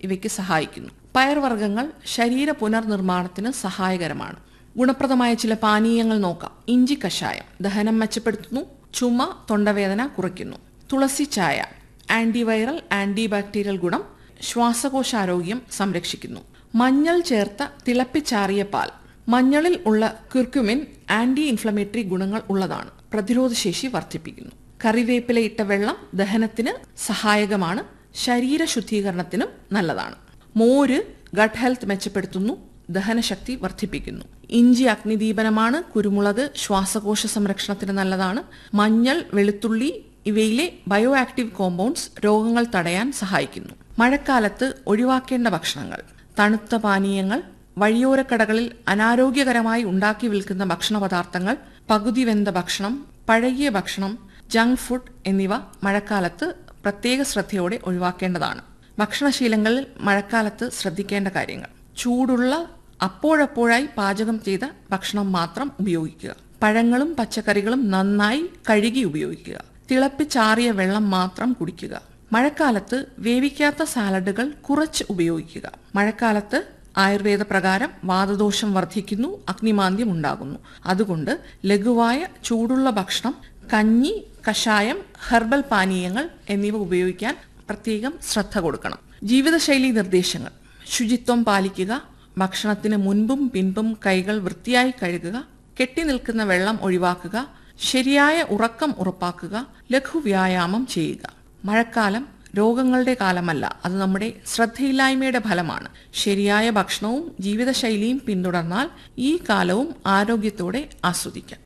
ഇവയ്ക്ക് സഹായിക്കുന്നു പയർവർഗ്ഗങ്ങൾ ശരീര പുനർനിർമ്മാണത്തിന് സഹായകരമാണ് ഗുണപ്രദമായ ചില പാനീയങ്ങൾ നോക്കാം ഇഞ്ചി കഷായം ദഹനം മെച്ചപ്പെടുത്തുന്നു ചുമ തൊണ്ടവേദന കുറയ്ക്കുന്നു തുളസി ചായ ആന്റിവൈറൽ ആന്റിബാക്ടീരിയൽ ഗുണം ശ്വാസകോശാരോഗ്യം സംരക്ഷിക്കുന്നു മഞ്ഞൾ ചേർത്ത തിളപ്പിച്ചാറിയ പാൽ മഞ്ഞളിൽ ഉള്ള ക്യുർക്യുമിൻ ആന്റി ഇൻഫ്ലമേറ്ററി ഗുണങ്ങൾ ഉള്ളതാണ് പ്രതിരോധശേഷി വർദ്ധിപ്പിക്കുന്നു കറിവേപ്പില ഇട്ട വെള്ളം ദഹനത്തിന് സഹായകമാണ് ശരീര ശുദ്ധീകരണത്തിനും നല്ലതാണ് മോര് ഗട്ട് ഹെൽത്ത് മെച്ചപ്പെടുത്തുന്നു ദഹനശക്തി വർദ്ധിപ്പിക്കുന്നു ഇഞ്ചി അഗ്നിദീപനമാണ് കുരുമുളക് ശ്വാസകോശ സംരക്ഷണത്തിന് നല്ലതാണ് മഞ്ഞൾ വെളുത്തുള്ളി ഇവയിലെ ബയോ ആക്റ്റീവ് കോമ്പൗണ്ട്സ് രോഗങ്ങൾ തടയാൻ സഹായിക്കുന്നു മഴക്കാലത്ത് ഒഴിവാക്കേണ്ട ഭക്ഷണങ്ങൾ തണുത്ത പാനീയങ്ങൾ വഴിയോരക്കടകളിൽ അനാരോഗ്യകരമായി ഉണ്ടാക്കി വിൽക്കുന്ന ഭക്ഷണ പദാർത്ഥങ്ങൾ പകുതി വെന്ത ഭക്ഷണം പഴകിയ ഭക്ഷണം ജങ്ക് ഫുഡ് എന്നിവ മഴക്കാലത്ത് പ്രത്യേക ശ്രദ്ധയോടെ ഒഴിവാക്കേണ്ടതാണ് ഭക്ഷണശീലങ്ങളിൽ മഴക്കാലത്ത് ശ്രദ്ധിക്കേണ്ട കാര്യങ്ങൾ ചൂടുള്ള അപ്പോഴപ്പോഴായി പാചകം ചെയ്ത ഭക്ഷണം മാത്രം ഉപയോഗിക്കുക പഴങ്ങളും പച്ചക്കറികളും നന്നായി കഴുകി ഉപയോഗിക്കുക തിളപ്പിച്ചാറിയ വെള്ളം മാത്രം കുടിക്കുക മഴക്കാലത്ത് വേവിക്കാത്ത സാലഡുകൾ കുറച്ച് ഉപയോഗിക്കുക മഴക്കാലത്ത് ആയുർവേദ പ്രകാരം വാതദോഷം വർദ്ധിക്കുന്നു അഗ്നിമാന്ദ്യം ഉണ്ടാകുന്നു അതുകൊണ്ട് ലഘുവായ ചൂടുള്ള ഭക്ഷണം കഞ്ഞി കഷായം ഹെർബൽ പാനീയങ്ങൾ എന്നിവ ഉപയോഗിക്കാൻ പ്രത്യേകം ശ്രദ്ധ കൊടുക്കണം ജീവിതശൈലി നിർദ്ദേശങ്ങൾ ശുചിത്വം പാലിക്കുക ഭക്ഷണത്തിന് മുൻപും പിൻപും കൈകൾ വൃത്തിയായി കഴുകുക കെട്ടിനിൽക്കുന്ന വെള്ളം ഒഴിവാക്കുക ശരിയായ ഉറക്കം ഉറപ്പാക്കുക ലഘുവ്യായാമം ചെയ്യുക മഴക്കാലം രോഗങ്ങളുടെ കാലമല്ല അത് നമ്മുടെ ശ്രദ്ധയില്ലായ്മയുടെ ഫലമാണ് ശരിയായ ഭക്ഷണവും ജീവിതശൈലിയും പിന്തുടർന്നാൽ ഈ കാലവും ആരോഗ്യത്തോടെ ആസ്വദിക്കാം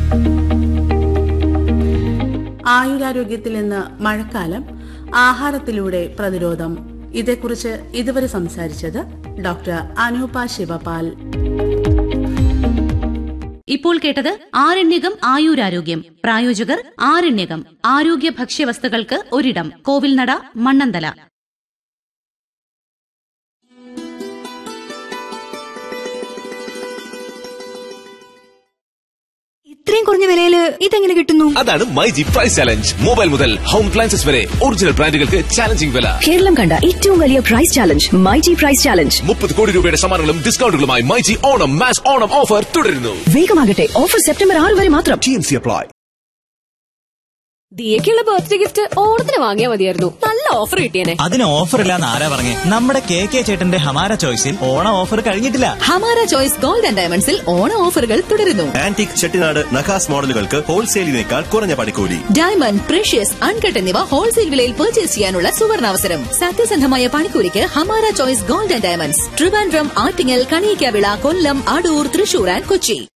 ആയുരാരോഗ്യത്തിൽ നിന്ന് മഴക്കാലം ആഹാരത്തിലൂടെ പ്രതിരോധം ഇതേക്കുറിച്ച് ഇതുവരെ സംസാരിച്ചത് ഡോക്ടർ അനൂപ ശിവപാൽ ഇപ്പോൾ കേട്ടത് ആരണ്യകം ആയുരാരോഗ്യം പ്രായോജകർ ആരണ്യകം ആരോഗ്യ ഭക്ഷ്യവസ്തുക്കൾക്ക് ഒരിടം കോവിൽനട മണ്ണന്തല ഇത്രയും കുറഞ്ഞ വിലയില് ഇതെങ്ങനെ കിട്ടുന്നു അതാണ് my G price challenge mobile മുതൽ ഹോം അപ്ലയൻസസ് വരെ ഒറിജിനൽ ബ്രാൻഡുകൾക്ക് ചാലഞ്ചിങ് വില കേരളം കണ്ട ഏറ്റവും വലിയ price challenge my G price challenge മുപ്പത് കോടി രൂപയുടെ സമ്മാനങ്ങളും ഡിസ്കൗണ്ടുകളുമായി my G Onam mass Onam offer തുടരുന്നു വേഗമാകട്ടെ ഓഫർ സെപ്റ്റംബർ ആറ് വരെ മാത്രം ടി എം സി അപ്ലൈ ദിയക്കുള്ള ബർത്ത്ഡേ ഗിഫ്റ്റ് ഓണത്തിന് വാങ്ങിയാൽ മതിയായിരുന്നു നല്ല ഓഫർ കിട്ടിയേനെ അതിന് ഓഫർ ഇല്ലാന്ന് ആരാ പറഞ്ഞേ നമ്മുടെ കെ കെ ചേട്ടന്റെ ഹമാര ചോയ്സിൽ ഓണ ഓഫർ കഴിഞ്ഞിട്ടില്ല ഹമാര ചോയ്സ് ഗോൾഡ് ആൻഡ് ഡയമണ്ട്സിൽ ഓണ ഓഫറുകൾ തുടരുന്നു ആന്റിക് ചെട്ടിനാട് നഖാസ് മോഡലുകൾക്ക് ഹോൾസെയിലിനേക്കാൾ കുറഞ്ഞ പണിക്കൂലി ഡയമണ്ട് പ്രഷ്യസ് അൺകട്ട് എന്നിവ ഹോൾസെയിൽ വിലയിൽ പർച്ചേസ് ചെയ്യാനുള്ള സുവർണാവസരം സത്യസന്ധമായ പണിക്കൂലിക്ക് Hamara choice gold and diamonds Trivandrum Attingal Kaniyakkavila Kollam Adoor Thrissur and Kochi